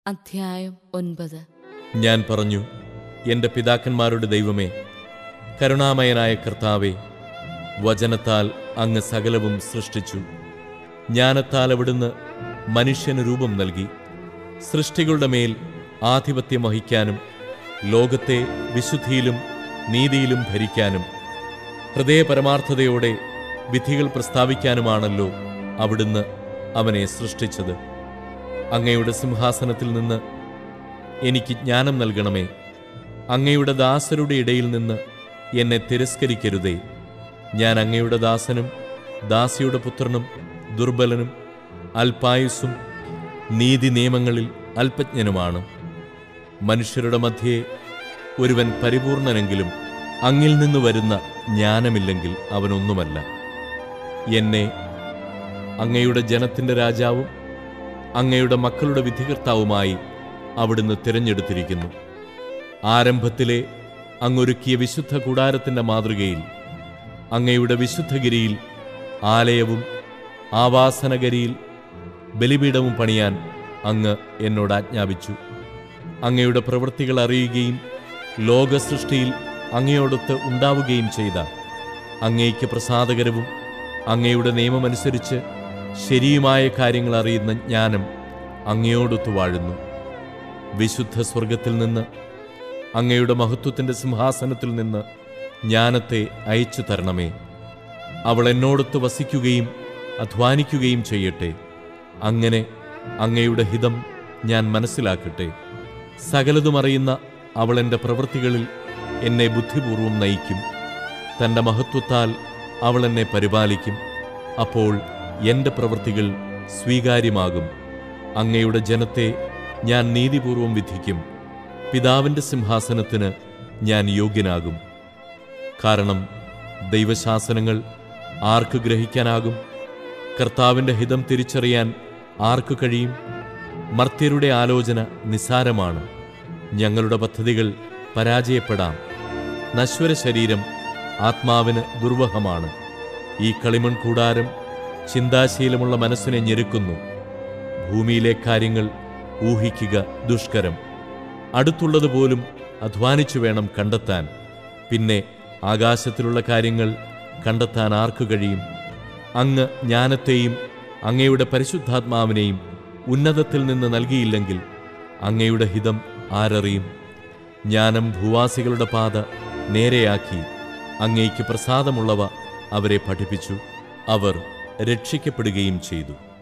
അധ്യായം ഒൻപത് ഞാൻ പറഞ്ഞു എൻ്റെ പിതാക്കന്മാരുടെ ദൈവമേ കരുണാമയനായ കർത്താവേ വചനത്താൽ അങ്ങ് സകലവും സൃഷ്ടിച്ചു ജ്ഞാനത്താൽ അവിടുന്ന് മനുഷ്യന് രൂപം നൽകി സൃഷ്ടികളുടെ മേൽ ആധിപത്യം വഹിക്കാനും ലോകത്തെ വിശുദ്ധിയിലും നീതിയിലും ഭരിക്കാനും ഹൃദയപരമാർത്ഥതയോടെ വിധികൾ പ്രസ്താവിക്കാനുമാണല്ലോ അവിടുന്ന് അവനെ സൃഷ്ടിച്ചത് അങ്ങയുടെ സിംഹാസനത്തിൽ നിന്ന് എനിക്ക് ജ്ഞാനം നൽകണമേ അങ്ങയുടെ ദാസരുടെ ഇടയിൽ നിന്ന് എന്നെ തിരസ്കരിക്കരുതേ ഞാൻ അങ്ങയുടെ ദാസനും ദാസിയുടെ പുത്രനും ദുർബലനും അല്പായുസ്സും നീതി നിയമങ്ങളിൽ അല്പജ്ഞനുമാണ് മനുഷ്യരുടെ മധ്യേ ഒരുവൻ പരിപൂർണനെങ്കിലും അങ്ങിൽ നിന്ന് വരുന്ന ജ്ഞാനമില്ലെങ്കിൽ അവനൊന്നുമല്ല എന്നെ അങ്ങയുടെ ജനത്തിൻ്റെ രാജാവും അങ്ങയുടെ മക്കളുടെ വിധികർത്താവുമായി അവിടുന്ന് തിരഞ്ഞെടുത്തിരിക്കുന്നു ആരംഭത്തിലെ അങ്ങൊരുക്കിയ വിശുദ്ധ കൂടാരത്തിൻ്റെ മാതൃകയിൽ അങ്ങയുടെ വിശുദ്ധഗിരിയിൽ ആലയവും ആവാസനഗരിയിൽ ബലിപീഠവും പണിയാൻ അങ്ങ് എന്നോട് ആജ്ഞാപിച്ചു അങ്ങയുടെ പ്രവൃത്തികൾ അറിയുകയും ലോകസൃഷ്ടിയിൽ അങ്ങയോടൊത്ത് ഉണ്ടാവുകയും ചെയ്ത അങ്ങയ്ക്ക് പ്രസാദകരവും അങ്ങയുടെ നിയമമനുസരിച്ച് ശരിയുമായ കാര്യങ്ങൾ അറിയുന്ന ജ്ഞാനം അങ്ങയോടൊത്തു വാഴുന്നു വിശുദ്ധ സ്വർഗത്തിൽ നിന്ന് അങ്ങയുടെ മഹത്വത്തിൻ്റെ സിംഹാസനത്തിൽ നിന്ന് ജ്ഞാനത്തെ അയച്ചു തരണമേ അവൾ എന്നോടൊത്ത് വസിക്കുകയും അധ്വാനിക്കുകയും ചെയ്യട്ടെ അങ്ങനെ അങ്ങയുടെ ഹിതം ഞാൻ മനസ്സിലാക്കട്ടെ സകലതും അറിയുന്ന അവൾ എൻ്റെ പ്രവൃത്തികളിൽ എന്നെ ബുദ്ധിപൂർവം നയിക്കും തൻ്റെ മഹത്വത്താൽ അവൾ എന്നെ പരിപാലിക്കും അപ്പോൾ എൻ്റെ പ്രവൃത്തികൾ സ്വീകാര്യമാകും അങ്ങയുടെ ജനത്തെ ഞാൻ നീതിപൂർവം വിധിക്കും പിതാവിൻ്റെ സിംഹാസനത്തിന് ഞാൻ യോഗ്യനാകും കാരണം ദൈവശാസനങ്ങൾ ആർക്ക് ഗ്രഹിക്കാനാകും കർത്താവിൻ്റെ ഹിതം തിരിച്ചറിയാൻ ആർക്ക് കഴിയും മർത്യരുടെ ആലോചന നിസ്സാരമാണ് ഞങ്ങളുടെ പദ്ധതികൾ പരാജയപ്പെടാം നശ്വര ശരീരം ആത്മാവിന് ദുർവഹമാണ് ഈ കളിമൺ കൂടാരം ചിന്താശീലമുള്ള മനസ്സിനെ ഞെരുക്കുന്നു ഭൂമിയിലെ കാര്യങ്ങൾ ഊഹിക്കുക ദുഷ്കരം അടുത്തുള്ളതുപോലും അധ്വാനിച്ചു വേണം കണ്ടെത്താൻ പിന്നെ ആകാശത്തിലുള്ള കാര്യങ്ങൾ കണ്ടെത്താൻ ആർക്കു കഴിയും അങ്ങ് ജ്ഞാനത്തെയും അങ്ങയുടെ പരിശുദ്ധാത്മാവിനെയും ഉന്നതത്തിൽ നിന്ന് നൽകിയില്ലെങ്കിൽ അങ്ങയുടെ ഹിതം ആരറിയും ജ്ഞാനം ഭൂവാസികളുടെ പാത നേരെയാക്കി അങ്ങയ്ക്ക് പ്രസാദമുള്ളവ അവരെ പഠിപ്പിച്ചു അവർ രക്ഷിക്കപ്പെടുകയും ചെയ്തു